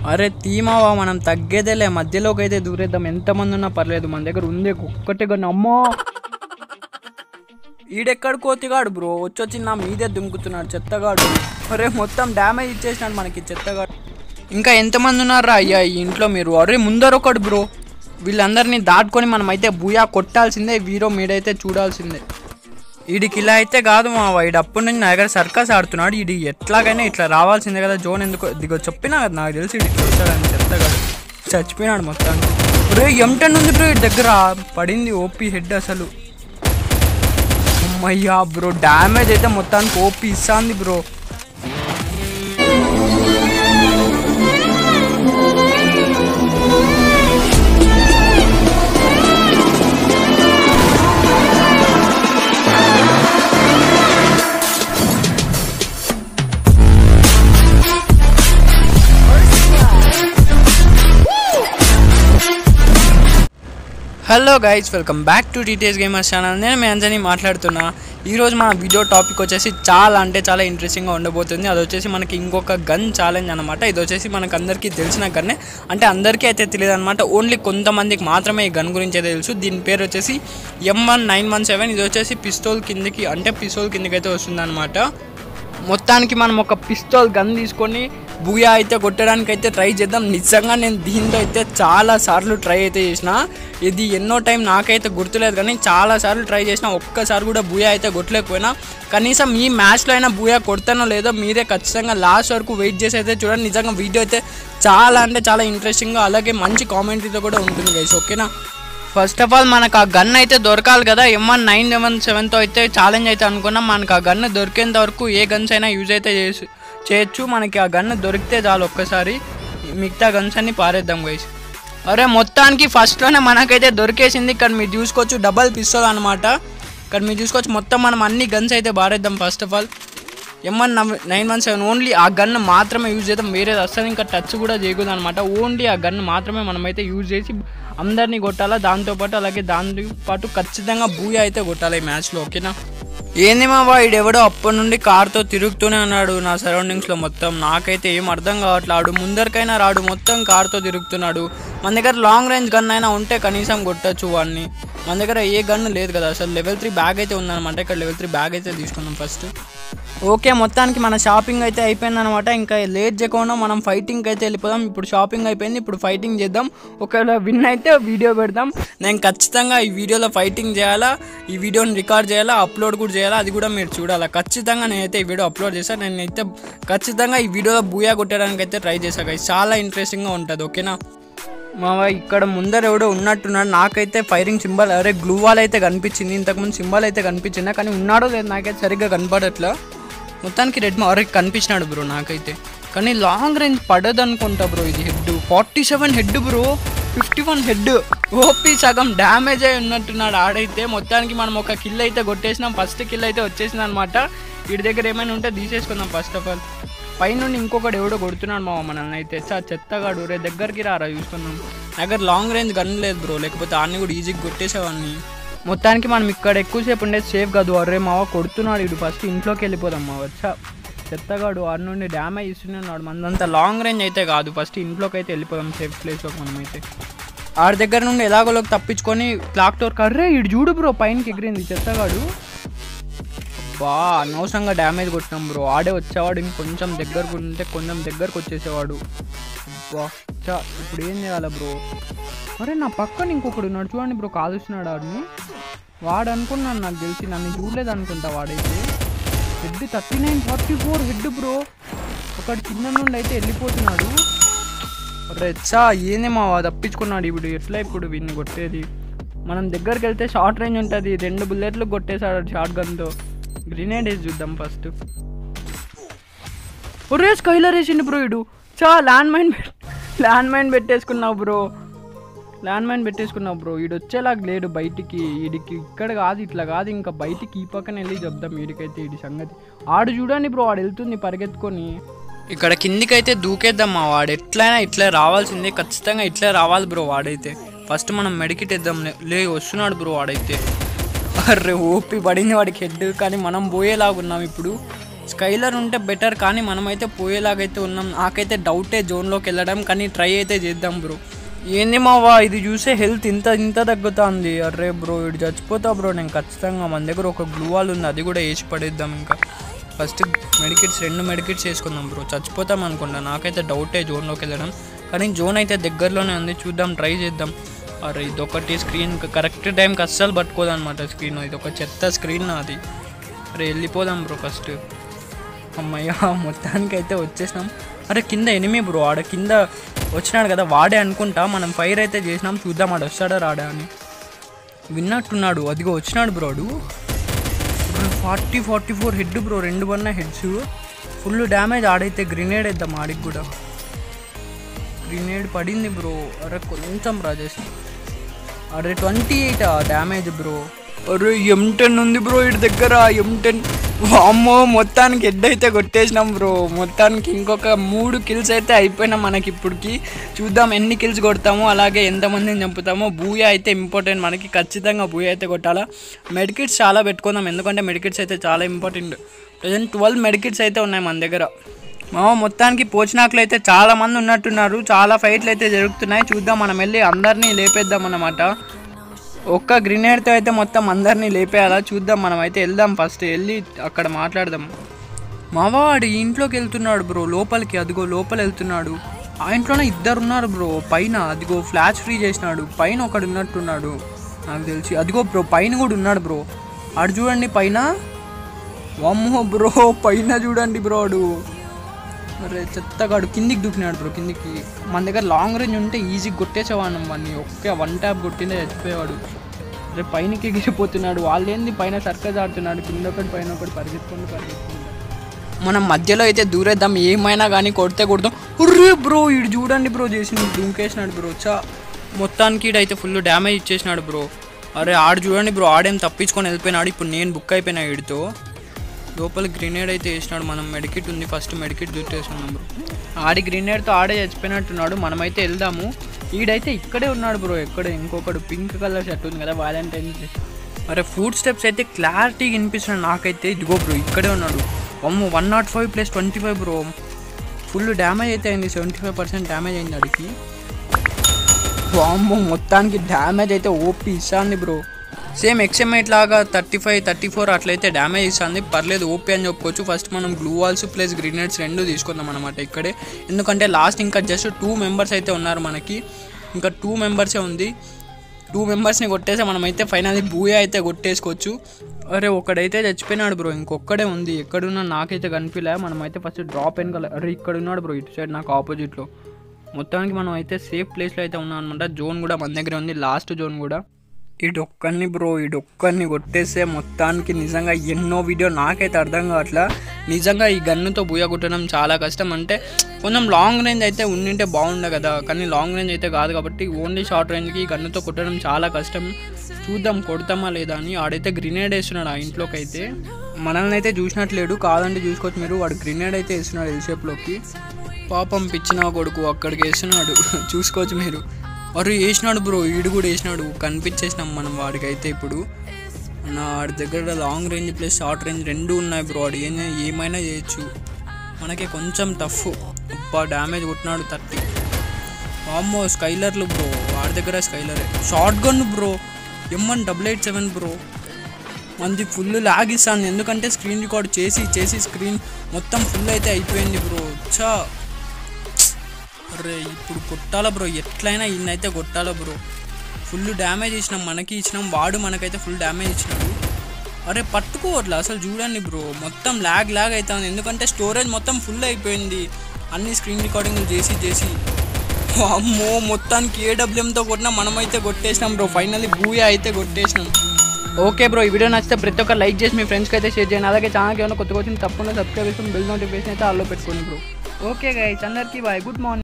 అరే తీమావా మనం తగ్గేదేలే మధ్యలోకి అయితే దూరేద్దాం ఎంతమంది ఉన్నా పర్లేదు మన దగ్గర ఉంది ఒక్కటే కానీ అమ్మో ఈడెక్కడ కోతిగాడు బ్రో వచ్చొచ్చి నా మీదే దుంకుతున్నాడు చెత్తగాడు అరే మొత్తం డ్యామేజ్ ఇచ్చేసినాడు మనకి చెత్తగాడు ఇంకా ఎంతమంది ఉన్నారా అయ్యా ఈ ఇంట్లో మీరు అరే ముందరొకడు బ్రో వీళ్ళందరినీ దాటుకొని మనమైతే బూయా కొట్టాల్సిందే వీరో మీడైతే చూడాల్సిందే వీడికి ఇలా అయితే కాదు మా వాడు అప్పటి నుంచి నా దగ్గర సర్కస్ ఆడుతున్నాడు ఇది ఎట్లాగైనా ఇట్లా రావాల్సిందే కదా జోన్ ఎందుకు దిగో చెప్పినా కదా నాకు తెలిసి ఇటు ఇట్లా వచ్చాడని చెత్తగాడు చచ్చిపోయినాడు మొత్తానికి బ్రో ఎంటన్ ఉంది బ్రో ఇటు దగ్గర పడింది ఓపీ హెడ్ అసలు అమ్మయ్యా బ్రో డ్యామేజ్ అయితే మొత్తానికి ఓపీ ఇస్తాంది bro hello guys welcome back to TTS gamers channel నేను మీ అంజని మాట్లాడుతున్నా ఈరోజు మన వీడియో టాపిక్ వచ్చేసి చాలా అంటే చాలా ఇంట్రెస్టింగ్గా ఉండబోతుంది అది వచ్చేసి మనకి ఇంకొక గన్ ఛాలెంజ్ అనమాట ఇది వచ్చేసి మనకు అందరికీ తెలిసిన గన్నే అంటే అందరికీ అయితే తెలియదు అనమాట ఓన్లీ కొంతమందికి మాత్రమే ఈ గన్ గురించి అయితే తెలుసు దీని పేరు వచ్చేసి M one nine one seven ఇది వచ్చేసి పిస్తోల్ కిందకి అంటే పిస్తోల్ కిందకి అయితే వస్తుంది మొత్తానికి మనం ఒక పిస్తోల్ గన్ తీసుకొని బూయా అయితే కొట్టడానికి అయితే ట్రై చేద్దాం నిజంగా నేను దీంతో అయితే చాలా సార్లు ట్రై అయితే చేసిన ఇది ఎన్నో టైం నాకైతే గుర్తులేదు కానీ చాలా సార్లు ట్రై చేసిన ఒక్కసారి కూడా బూయా అయితే కొట్టలేకపోయినా కనీసం ఈ మ్యాచ్లో అయినా బూయా కొడతానో లేదో మీరే ఖచ్చితంగా లాస్ట్ వరకు వెయిట్ చేసి అయితే చూడండి నిజంగా వీడియో అయితే చాలా అంటే చాలా ఇంట్రెస్టింగ్గా అలాగే మంచి కామెంటరీతో కూడా ఉంటుంది గైస్ ఓకేనా ఫస్ట్ ఆఫ్ ఆల్ మనకు ఆ గన్ అయితే దొరకాలి కదా ఎం వన్ నైన్ సెవెన్ సెవెన్తో అయితే ఛాలెంజ్ అయితే అనుకున్నాం మనకు ఆ గన్ దొరికేంత వరకు ఏ గన్స్ అయినా యూజ్ అయితే చేసి చేయొచ్చు మనకి ఆ గన్ దొరికితే చాలు ఒక్కసారి మిగతా గన్స్ అన్ని పారేద్దాం గైస్ అరే మొత్తానికి ఫస్ట్లోనే మనకైతే దొరికేసింది ఇక్కడ మీరు చూసుకోవచ్చు డబల్ పిస్తోల్ అనమాట ఇక్కడ మీరు చూసుకోవచ్చు మొత్తం మనం అన్ని గన్స్ అయితే పారేద్దాం first of all M one nine one seven only ఆ గన్ మాత్రమే యూజ్ చేద్దాం వేరేది అస్సలు ఇంకా టచ్ కూడా చేయకూడదు అనమాట ఓన్లీ ఆ గన్ మాత్రమే మనమైతే యూజ్ చేసి అందరినీ కొట్టాలా దాంతోపాటు అలాగే దాంతో పాటు ఖచ్చితంగా బూయా అయితే కొట్టాలి ఈ మ్యాచ్లో ఓకేనా ఏంది మా వాడు ఎవడో అప్పటి నుండి కార్తో తిరుగుతూనే ఉన్నాడు నా సరౌండింగ్స్లో మొత్తం నాకైతే ఏం అర్థం కావట్లాడు ముందరికైనా రాడు మొత్తం కార్తో తిరుగుతున్నాడు మన దగ్గర లాంగ్ రేంజ్ గన్ అయినా ఉంటే కనీసం కొట్టచ్చు వాడిని మన దగ్గర ఏ గన్ లేదు కదా అసలు లెవెల్ త్రీ బ్యాగ్ అయితే ఉందన్నమాట ఇక్కడ లెవెల్ త్రీ బ్యాగ్ అయితే తీసుకున్నాం ఫస్ట్ ఓకే మొత్తానికి మన షాపింగ్ అయితే అయిపోయింది అనమాట ఇంకా లేట్ చేయకుండా మనం ఫైటింగ్ అయితే వెళ్ళిపోదాం ఇప్పుడు షాపింగ్ అయిపోయింది ఇప్పుడు ఫైటింగ్ చేద్దాం ఒకవేళ విన్ అయితే వీడియో పెడదాం నేను ఖచ్చితంగా ఈ వీడియోలో ఫైటింగ్ చేయాలా ఈ వీడియోని రికార్డ్ చేయాలా అప్లోడ్ కూడా చేయాలా అది కూడా మీరు చూడాలా ఖచ్చితంగా నేనైతే ఈ వీడియో అప్లోడ్ చేస్తాను నేనైతే ఖచ్చితంగా ఈ వీడియోలో బూయా కొట్టడానికి అయితే ట్రై చేశాను guys. చాలా ఇంట్రెస్టింగ్గా ఉంటుంది ఓకేనా మావా ఇక్కడ ముందర ఎవడో ఉన్నట్టున్నాడు నాకైతే ఫైరింగ్ సింబల్ అరే గ్లూ వాల్ అయితే కనిపించింది ఇంతకుముందు సింబల్ అయితే కనిపించింది కానీ ఉన్నాడో లేదు నాకైతే సరిగ్గా కనపడట్లా మొత్తానికి రెడ్ మా అరే కనిపించినాడు బ్రో నాకైతే కానీ లాంగ్ రేంజ్ పడదు అనుకుంటా బ్రో ఇది head forty seven head bro fifty one head OP సగం డ్యామేజ్ అయి ఉన్నట్టున్నాడు ఆడైతే మొత్తానికి మనం ఒక కిల్ అయితే కొట్టేసినాం ఫస్ట్ కిల్ అయితే వచ్చేసింది అనమాట వీడి దగ్గర ఏమైనా ఉంటే తీసేసుకుందాం ఫస్ట్ ఆఫ్ ఆల్ పైనుండి ఇంకొకటి ఎవడో కొడుతున్నాడు మా మనల్ని అయితే చా చెత్తగాడు రే దగ్గరికి రారా చూసుకుందాం దగ్గర లాంగ్ రేంజ్ గన్ లేదు బ్రో లేకపోతే అన్ని కూడా ఈజీగా కొట్టేసేవాడిని మొత్తానికి మనం ఇక్కడ ఎక్కువసేపు ఉండేది సేఫ్ కాదు అరే మావ కొడుతున్నాడు ఇటు ఫస్ట్ ఇంట్లోకి వెళ్ళిపోదాం మా వచ్చా చెత్తగాడు ఆడ నుండి డ్యామేజ్ ఇస్తూనే ఉన్నాడు మనదంతా లాంగ్ రేంజ్ అయితే కాదు ఫస్ట్ ఇంట్లోకి అయితే వెళ్ళిపోదాం సేఫ్ ప్లేస్లోకి మనమైతే ఆడ దగ్గర నుండి ఎలాగోలోకి తప్పించుకొని క్లాక్ టోర్ కర్రే ఇటు చూడు బ్రో పైనకి ఎగిరింది చెత్తగాడు బా అనవసరంగా డ్యామేజ్ కొట్టినాం బ్రో ఆడే వచ్చేవాడు ఇంకొంచెం దగ్గరకు ఉంటే కొంచెం దగ్గరకు వచ్చేసేవాడు బా చా ఇప్పుడు ఏం చేయాలి బ్రో అరే నా పక్కన ఇంకొకడు ఉన్నాడు చూడండి బ్రో కాలుస్తున్నాడు ఆడిని వాడు అనుకున్నాను నాకు తెలిసి నన్ను చూడలేదు అనుకుంటా వాడైతే head thirty nine forty four head bro ఒకటి కింద నుండి అయితే వెళ్ళిపోతున్నాడు రెచ్చా ఏంది మా తప్పించుకున్నాడు ఇప్పుడు ఎట్లా ఇప్పుడు వీడిని కొట్టేది మనం దగ్గరికి వెళ్తే షార్ట్ రేంజ్ ఉంటుంది రెండు బుల్లెట్లు కొట్టేశాడు షార్ట్ గన్తో గ్రినేడ్ వేసి చూద్దాం ఫస్ట్ ఒరే స్కైలర్ వేసిండు బ్రో ఇడు చా ల్యాండ్ మైన్ ల్యాండ్ మైన్ పెట్టేసుకున్నావు బ్రో ల్యాండ్ మైన్ పెట్టేసుకున్నావు బ్రో ఈడు వచ్చేలాగా లేడు బయటికి ఈడికి ఇక్కడ కాదు ఇట్లా కాదు ఇంకా బయటికి ఈ పక్కన వెళ్ళి చెప్దాం వీడికైతే ఈడి సంగతి ఆడు చూడండి బ్రో వాడు వెళ్తుంది పరిగెత్తుకొని ఇక్కడ కిందికైతే దూకేద్దాం మా వాడు ఎట్లయినా ఇట్లా రావాల్సిందే ఖచ్చితంగా ఇట్లా రావాలి బ్రో వాడైతే ఫస్ట్ మనం మెడికిట్ ఇద్దాం లే- లే వస్తున్నాడు బ్రో వాడైతే అర్రే ఓపి పడింది వాడికి హెడ్ కానీ మనం పోయేలాగా ఉన్నాం ఇప్పుడు స్కైలర్ ఉంటే బెటర్ కానీ మనమైతే పోయేలాగైతే ఉన్నాం నాకైతే డౌటే జోన్లోకి వెళ్ళడం కానీ ట్రై అయితే చేద్దాం బ్రో ఏంది మావా ఇది చూసే హెల్త్ ఇంత ఇంత తగ్గుతుంది అరే బ్రో ఇటు చచ్చిపోతా బ్రో నేను ఖచ్చితంగా మన దగ్గర ఒక గ్లూ వాల్ ఉంది అది కూడా వేసి పడేద్దాం ఇంకా ఫస్ట్ మెడికిట్స్ రెండు మెడికిట్స్ వేసుకుందాం బ్రో చచ్చిపోతాం అనుకుంటా నాకైతే డౌటే జోన్లోకి వెళ్ళడం కానీ జోన్ అయితే దగ్గరలోనే ఉంది చూద్దాం ట్రై చేద్దాం అరే ఇదొకటి స్క్రీన్ కరెక్ట్ టైంకి అస్సలు పట్టుకోదన్నమాట స్క్రీన్ ఇది ఒక చెత్త స్క్రీన్ అది అరే వెళ్ళిపోదాం బ్రో ఫస్ట్ అమ్మయ్య మొత్తానికి అయితే వచ్చేసినాం అరే కింద ఎనిమి బ్రో ఆడ కింద వచ్చినాడు కదా వాడే అనుకుంటా మనం ఫైర్ అయితే చేసినాం చూద్దాం ఆడ వస్తాడా రాడా అని విన్నట్టున్నాడు అదిగో వచ్చినాడు బ్రోడు forty forty four head bro రెండు వన్న హెడ్స్ ఫుల్ డ్యామేజ్ ఆడైతే గ్రినేడ్ వేద్దాం ఆడికి కూడా గ్రినేడ్ పడింది బ్రో అరే కొంచెం రాజేష్ అరే ట్వంటీ ఎయిట్ డ్యామేజ్ బ్రో అరే ఎం టెన్ ఉంది బ్రో ఇటు దగ్గర ఎం టెన్ అమ్మో మొత్తానికి హెడ్ అయితే కొట్టేసినాం బ్రో మొత్తానికి ఇంకొక మూడు కిల్స్ అయితే అయిపోయినాం మనకి ఇప్పటికి చూద్దాం ఎన్ని కిల్స్ కొడతామో అలాగే ఎంతమందిని చంపుతామో బూయా అయితే ఇంపార్టెంట్ మనకి ఖచ్చితంగా బూయా అయితే కొట్టాలా మెడికిట్స్ చాలా పెట్టుకుందాం ఎందుకంటే మెడికిట్స్ అయితే చాలా ఇంపార్టెంట్ ప్రజెంట్ ట్వెల్వ్ మెడికిట్స్ అయితే ఉన్నాయి మన దగ్గర మా మొత్తానికి పోచినాకులు అయితే చాలా మంది ఉన్నట్టున్నారు చాలా ఫైట్లు అయితే జరుగుతున్నాయి చూద్దాం మనం వెళ్ళి అందరినీ లేపేద్దాం అన్నమాట ఒక్క గ్రినేడ్తో అయితే మొత్తం అందరినీ లేపేయాలా చూద్దాం మనం అయితే వెళ్దాం ఫస్ట్ వెళ్ళి అక్కడ మాట్లాడదాం మావాడు ఈ ఇంట్లోకి వెళ్తున్నాడు బ్రో లోపలికి అదిగో లోపల వెళ్తున్నాడు ఆ ఇంట్లోనే ఇద్దరు ఉన్నారు బ్రో పైన అదిగో ఫ్లాష్ ఫ్రీ చేసినాడు పైన ఒకడు ఉన్నట్టున్నాడు నాకు తెలిసి అదిగో బ్రో పైన కూడా ఉన్నాడు బ్రో ఆడు చూడండి పైన వమ్మో బ్రో పైన చూడండి బ్రో ఆడు అరే చెత్తగాడు కిందికి దూకినాడు బ్రో కిందికి మన దగ్గర లాంగ్ రేంజ్ ఉంటే ఈజీగా కొట్టేసేవాడిని వాడిని ఒక్క వన్ ట్యాప్ కొట్టిందే చచ్చిపోయేవాడు అరే పైనకి ఎగిరిపోతున్నాడు వాళ్ళేంది పైన సర్కస్ ఆడుతున్నాడు కింద ఒకటి పైన ఒకటి పరిగెత్తుకుంటూ పరిగెత్తుకుంటూ మనం మధ్యలో అయితే దూరేద్దాం ఏమైనా కానీ కొడితే కొడతాం ఉర్రే బ్రో ఇడు చూడండి బ్రో చేసింది దుంకేసినాడు బ్రో చా మొత్తానికి ఈడైతే ఫుల్ డ్యామేజ్ ఇచ్చేసినాడు బ్రో అరే ఆడు చూడండి బ్రో ఆడేం తప్పించుకొని వెళ్ళిపోయినాడు ఇప్పుడు నేను బుక్ అయిపోయినా వీడితో లోపల గ్రినేడ్ అయితే వేసినాడు మనం మెడికిట్ ఉంది ఫస్ట్ మెడికిట్ చుట్టేసుకున్నాం బ్రో ఆడి గ్రినేడ్తో ఆడే చచ్చిపోయినట్టున్నాడు మనమైతే వెళ్దాము ఈడైతే ఇక్కడే ఉన్నాడు బ్రో ఎక్కడ ఇంకొకడు పింక్ కలర్ షర్ట్ ఉంది కదా వ్యాలంటైన్స్ డే అరే ఫుడ్ స్టెప్స్ అయితే క్లారిటీగా వినిపిస్తున్నాడు నాకైతే ఇదిగో బ్రో ఇక్కడే ఉన్నాడు అమ్మో one naught five plus twenty five bro full damage అయితే అయింది సెవెంటీ ఫైవ్ పర్సెంట్ డ్యామేజ్ అయింది అడికి వామ్మో మొత్తానికి డ్యామేజ్ అయితే ఓపి ఇస్తుంది బ్రో సేమ్ ఎక్స్ఎంఐట్ లాగా థర్టీ ఫైవ్ థర్టీ ఫోర్ అట్లయితే డ్యామేజ్ ఇస్తుంది పర్లేదు ఓపీ అని చెప్పుకోవచ్చు ఫస్ట్ మనం గ్లూ వాల్స్ ప్లస్ గ్రీనెడ్స్ రెండు తీసుకుందాం అనమాట ఇక్కడే ఎందుకంటే లాస్ట్ ఇంకా జస్ట్ టూ మెంబర్స్ అయితే ఉన్నారు మనకి ఇంకా టూ మెంబర్సే ఉంది టూ మెంబర్స్ని కొట్టేస్తే మనమైతే ఫైనల్ బూయా అయితే కొట్టేసుకోవచ్చు అరే ఒకడైతే చచ్చిపోయినాడు బ్రో ఇంకొక్కడే ఉంది ఎక్కడున్నా నాకైతే కనిపించలే మనమైతే ఫస్ట్ డ్రాప్ వెనకాల అరే ఇక్కడ ఉన్నాడు బ్రో ఇటు సైడ్ నాకు ఆపోజిట్లో మొత్తానికి మనం అయితే సేఫ్ ప్లేస్లో అయితే ఉన్నాం అనమాట జోన్ కూడా మన దగ్గర ఉంది లాస్ట్ జోన్ కూడా ఇడొక్కరిని బ్రో ఇడొక్కరిని కొట్టేస్తే మొత్తానికి నిజంగా ఎన్నో వీడియో నాకైతే అర్థం కావట్లా నిజంగా ఈ గన్నుతో బుయ్య కొట్టడం చాలా కష్టం అంటే కొంచెం లాంగ్ రేంజ్ అయితే ఉండింటే బాగుండే కదా కానీ లాంగ్ రేంజ్ అయితే కాదు కాబట్టి ఓన్లీ షార్ట్ రేంజ్కి ఈ గన్నుతో కొట్టడం చాలా కష్టం చూద్దాం కొడతామా లేదా అని ఆడైతే గ్రినేడ్ వేస్తున్నాడు ఆ ఇంట్లోకి అయితే మనల్ని అయితే చూసినట్లేడు కాదంటే చూసుకోవచ్చు మీరు వాడు గ్రినేడ్ అయితే వేస్తున్నాడు ఎల్ షేప్లోకి పాపం పిచ్చిన కొడుకు అక్కడికి వేస్తున్నాడు చూసుకోవచ్చు మీరు అరే వేసినాడు బ్రో ఈడు కూడా వేసినాడు కనిపించేసినాం మనం వాడికైతే ఇప్పుడు నా వాడి దగ్గర long range plus short range రెండు ఉన్నాయి బ్రో వాడు ఏం ఏమైనా చేయొచ్చు మనకి కొంచెం టఫ్ అబ్బా డ్యామేజ్ కొట్టినాడు థర్టీ వామ్మో స్కైలర్లు బ్రో వాడి దగ్గర స్కైలరే shotgun bro M N double eight seven bro మంది ఫుల్ లాగ్ ఇస్తాను ఎందుకంటే స్క్రీన్ రికార్డ్ చేసి చేసి స్క్రీన్ మొత్తం ఫుల్ అయితే అయిపోయింది బ్రో చా అరే ఇప్పుడు కొట్టాలా బ్రో ఎట్లయినా ఇన్నైతే కొట్టాలా బ్రో ఫుల్ డ్యామేజ్ ఇచ్చినాం మనకి ఇచ్చినాం వాడు మనకైతే ఫుల్ డ్యామేజ్ ఇచ్చినాడు అరే పట్టుకోవట్లే అసలు చూడండి బ్రో మొత్తం ల్యాగ్ ల్యాగ్ అవుతుంది ఎందుకంటే స్టోరేజ్ మొత్తం ఫుల్ అయిపోయింది అన్ని స్క్రీన్ రికార్డింగ్లు చేసి చేసి అమ్మో మొత్తానికి ఏడబ్ల్యూఎంతో కొట్టినా మనమైతే కొట్టేసినాం బ్రో ఫైనల్లీ బూయా అయితే కొట్టేసినాం ఓకే బ్రో ఈ వీడియో నచ్చితే ప్రతి ఒక్క లైక్ చేసి మీ ఫ్రెండ్స్కి అయితే షేర్ చేయండి అలాగే ఛానల్కి ఏమైనా కొత్త వచ్చింది తప్పకుండా సబ్స్క్రైబ్ చేసుకుని బెల్ నోటిఫికేషన్ అయితే ఆల్లో పెట్టుకోండి బ్రో ఓకే గైస్ అందరికీ బాయ్ గుడ్ మార్నింగ్